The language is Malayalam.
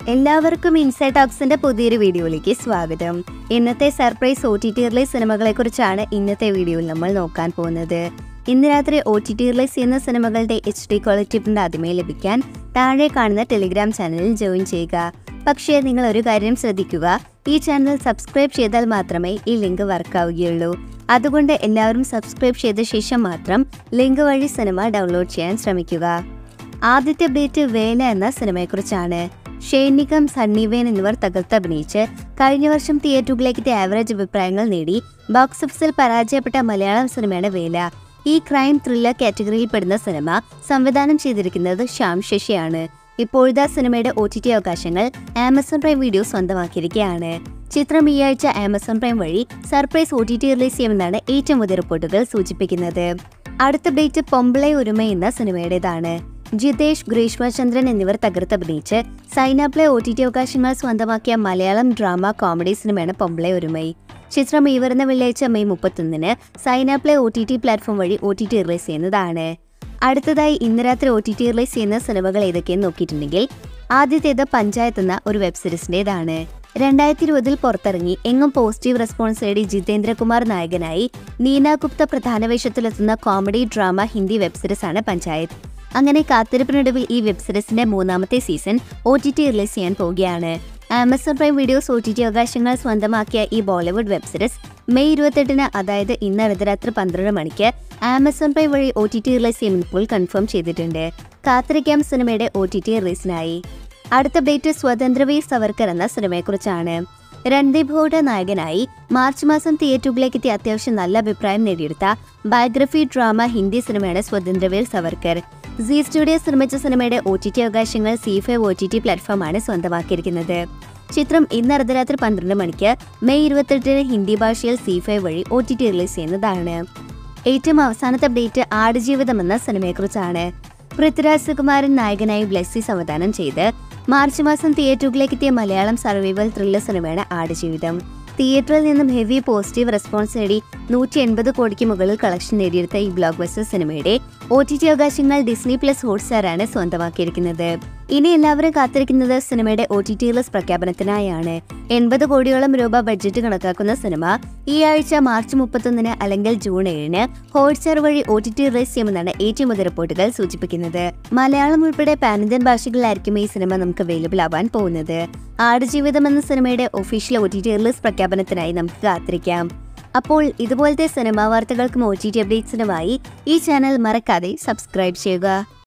എല്ലാവർക്കും ഇൻസൈഡ് ടോക്സിന്റെ പുതിയൊരു വീഡിയോയിലേക്ക് സ്വാഗതം ഇന്നത്തെ surprise O T T release സിനിമകളെ കുറിച്ചാണ് ഇന്നത്തെ വീഡിയോയിൽ നമ്മൾ നോക്കാൻ പോകുന്നത് ഇന്ന് രാത്രി ഒ ടി ടി റിലീസ് ചെയ്യുന്ന സിനിമകളുടെ എച്ച് ഡി ക്വാളിറ്റി പ്രിന്റ് ആദ്യമേ ലഭിക്കാൻ താഴെ കാണുന്ന ടെലിഗ്രാം ചാനലിൽ ജോയിൻ ചെയ്യുക പക്ഷേ നിങ്ങൾ ഒരു കാര്യം ശ്രദ്ധിക്കുക ഈ ചാനൽ സബ്സ്ക്രൈബ് ചെയ്താൽ മാത്രമേ ഈ ലിങ്ക് വർക്കാവുകയുള്ളൂ അതുകൊണ്ട് എല്ലാവരും സബ്സ്ക്രൈബ് ചെയ്ത ശേഷം മാത്രം ലിങ്ക് വഴി സിനിമ ഡൗൺലോഡ് ചെയ്യാൻ ശ്രമിക്കുക ആദ്യത്തെ അപ്ഡേറ്റ് വേല എന്ന സിനിമയെക്കുറിച്ചാണ് ഷെയ്നികം സണ്ണിവേൻ എന്നിവർ തകർത്തഭിനയിച്ച് കഴിഞ്ഞ വർഷം തിയേറ്ററുകളിലേക്ക് ആവറേജ് അഭിപ്രായങ്ങൾ നേടി ബോക്സ് ഓഫീസിൽ പരാജയപ്പെട്ട മലയാളം സിനിമയാണ് വേല ഈ ക്രൈം ത്രില്ലർ കാറ്റഗറിയിൽ പെടുന്ന സിനിമ സംവിധാനം ചെയ്തിരിക്കുന്നത് ശ്യാം ശശിയാണ് ഇപ്പോഴത്തെ സിനിമയുടെ ഒ ടി ടി അവകാശങ്ങൾ ആമസോൺ പ്രൈം വീഡിയോ സ്വന്തമാക്കിയിരിക്കുകയാണ് ചിത്രം ഈ ആഴ്ച ആമസോൺ പ്രൈം വഴി surprise O T T release ചെയ്യുമെന്നാണ് ഏറ്റവും പുതിയ റിപ്പോർട്ടുകൾ സൂചിപ്പിക്കുന്നത് അടുത്ത അപ്ഡേറ്റ് പൊമ്പിളെ ഒരുമ എന്ന സിനിമയുടേതാണ് ജിതേഷ് ഗ്രീഷ്മചന്ദ്രൻ എന്നിവർ തകർത്തഭിനയിച്ച് സൈനാപ്ലെ ഒ ടി ടി അവകാശങ്ങൾ സ്വന്തമാക്കിയ മലയാളം ഡ്രാമ കോമഡി സിനിമയാണ് പൊമ്പിളെ ഒരുമൈ ചിത്രം ഈ വരുന്ന വെള്ളിയാഴ്ച മെയ് മുപ്പത്തൊന്നിന് Saina Play O T T platform വഴി ഒ ടി ടി റിലീസ് ചെയ്യുന്നതാണ് അടുത്തതായി ഇന്ന് രാത്രി ഒ ടി ടി റിലീസ് ചെയ്യുന്ന സിനിമകൾ ഏതൊക്കെയെന്ന് നോക്കിയിട്ടുണ്ടെങ്കിൽ ആദ്യത്തേത് പഞ്ചായത്ത് എന്ന ഒരു വെബ് സീരീസിൻ്റെതാണ് രണ്ടായിരത്തി ഇരുപതിൽ പുറത്തിറങ്ങി എങ്ങും പോസിറ്റീവ് റെസ്പോൺസ് നേടി ജിതേന്ദ്രകുമാർ നായകനായി നീന ഗുപ്ത പ്രധാന വേഷത്തിലെത്തുന്ന കോമഡി ഡ്രാമ ഹിന്ദി വെബ് സീരീസാണ് പഞ്ചായത്ത് അങ്ങനെ കാത്തിരിപ്പിനൊടുവിൽ ഈ വെബ് സീരീസിന്റെ മൂന്നാമത്തെ season O T T release ചെയ്യാൻ പോവുകയാണ് Amazon Prime videos O T T അവകാശങ്ങൾ സ്വന്തമാക്കിയ ഈ ബോളിവുഡ് വെബ് സീരീസ് മെയ് ഇരുപത്തെട്ടിന് അതായത് ഇന്ന് അർദ്ധരാത്രി പന്ത്രണ്ട് മണിക്ക് ആമസോൺ പ്രൈം വഴി ഒ ടി ടി റിലീസ് ചെയ്യുമെന്ന് ഇപ്പോൾ കൺഫേം ചെയ്തിട്ടുണ്ട് കാത്തിരിക്കാം സിനിമയുടെ ഒ ടി ടി റിലീസിനായി അടുത്ത അപ്ഡേറ്റ് സ്വതന്ത്രവീർ സവർക്കർ എന്ന സിനിമയെക്കുറിച്ചാണ് രൺദീപ് ഹൂഡ നായകനായി മാർച്ച് മാസം തിയേറ്ററുകളിലേക്ക് എത്തി അത്യാവശ്യം നല്ല അഭിപ്രായം നേടിയെടുത്ത ബയോഗ്രഫി ഡ്രാമ ഹിന്ദി സിനിമയാണ് സ്വതന്ത്രവീർ സവർക്കർ സി സ്റ്റുഡിയോസ് നിർമ്മിച്ച സിനിമയുടെ ഒ ടി ടി അവകാശങ്ങൾ Zee five O T T പ്ലാറ്റ്ഫോമാണ് സ്വന്തമാക്കിയിരിക്കുന്നത് ചിത്രം ഇന്ന് അർദ്ധരാത്രി പന്ത്രണ്ട് മണിക്ക് മെയ് ഇരുപത്തെട്ടിന് ഹിന്ദി ഭാഷയിൽ സി ഫൈവ് വഴി ഒ ടി ടി റിലീസ് ചെയ്യുന്നതാണ് ഏറ്റവും അവസാനത്തെ അപ്ഡേറ്റ് ആടുജീവിതം എന്ന സിനിമയെക്കുറിച്ചാണ് പൃഥ്വിരാജ് സുകുമാരൻ നായകനായി ബ്ലെസ്സി സംവിധാനം ചെയ്ത് മാർച്ച് മാസം തിയേറ്ററുകളിലേക്ക് എത്തിയ മലയാളം സർവൈവൽ ത്രില്ലർ സിനിമയാണ് ആടുജീവിതം തിയേറ്ററിൽ നിന്നും ഹെവി പോസിറ്റീവ് റെസ്പോൺസ് നേടി നൂറ്റി എൺപത് കോടിക്ക് മുകളിൽ കളക്ഷൻ നേടിയെടുത്ത ഈ ബ്ലോക്ക് ബസ്റ്റർ സിനിമയുടെ ഒ ടി ടി അവകാശങ്ങൾ ഡിസ്നി പ്ലസ് ഹോട്ട്സ്റ്റാറാണ് സ്വന്തമാക്കിയിരിക്കുന്നത് ഇനി എല്ലാവരും കാത്തിരിക്കുന്നത് സിനിമയുടെ ഒ ടി ടി റിലീസ് പ്രഖ്യാപനത്തിനായാണ് എൺപത് കോടിയോളം രൂപ ബഡ്ജറ്റ് കണക്കാക്കുന്ന സിനിമ ഈ ആഴ്ച മാർച്ച് മുപ്പത്തൊന്നിന് അല്ലെങ്കിൽ ജൂൺ ഏഴിന് ഹോട്ട്സ്റ്റാർ വഴി ഒ ടി ടി റിലീസ് ചെയ്യുമെന്നാണ് ഏറ്റവും പുതിയ റിപ്പോർട്ടുകൾ സൂചിപ്പിക്കുന്നത് മലയാളം ഉൾപ്പെടെ പാൻ ഇന്ത്യൻ ഭാഷകളിലായിരിക്കും ഈ സിനിമ നമുക്ക് അവൈലബിൾ ആവാൻ പോകുന്നത് ആടുജീവിതം എന്ന സിനിമയുടെ official O T T release പ്രഖ്യാപനത്തിനായി നമുക്ക് കാത്തിരിക്കാം അപ്പോൾ ഇതുപോലത്തെ സിനിമാ വാർത്തകൾക്കും ഒ ടി ടി അപ്ഡേറ്റ്സിനുമായി ഈ ചാനൽ മറക്കാതെ സബ്സ്ക്രൈബ് ചെയ്യുക